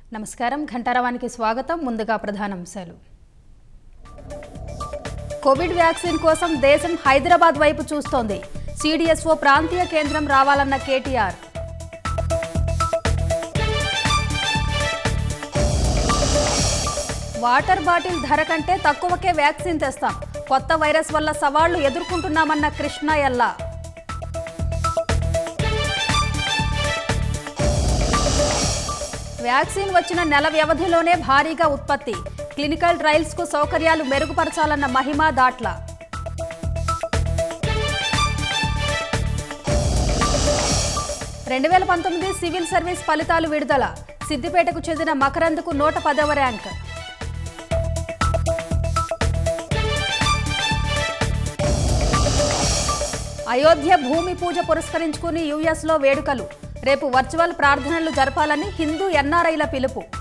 నమస్కారం ఘంటారవానికి స్వాగతం ముందుగా ప్రధానాంశాలు కోవిడ్ వ్యాక్సిన్ కోసం దేశం హైదరాబాద్ వైపు చూస్తోంది సిడిఎస్ఓ ప్రాంతీయ కేంద్రం రావాలన్న కేటీఆర్ వాటర్ బాటిల్ ధర కంటే తక్కువకే వ్యాక్సిన్ తెస్తాం కొత్త వైరస్ వల్ల సవాళ్లు ఎదుర్కొంటున్నామన్న కృష్ణ ఎల్లా వ్యాక్సిన్ వచ్చిన నెల వ్యవధిలోనే భారీగా ఉత్పత్తి క్లినికల్ ట్రయల్స్ కు సౌకర్యాలు మెరుగుపరచాలన్న మహిమా దాట్ల రెండు వేల పంతొమ్మిది సివిల్ సర్వీస్ ఫలితాలు విడుదల సిద్దిపేటకు చెందిన మకరంద్కు నూట పదవ ర్యాంక్ అయోధ్య భూమి పూజ పురస్కరించుకుని యుఎస్లో వేడుకలు రేపు వర్చువల్ ప్రార్థనలు జరపాలని హిందూ ఎన్ఆర్ఐల పిలుపు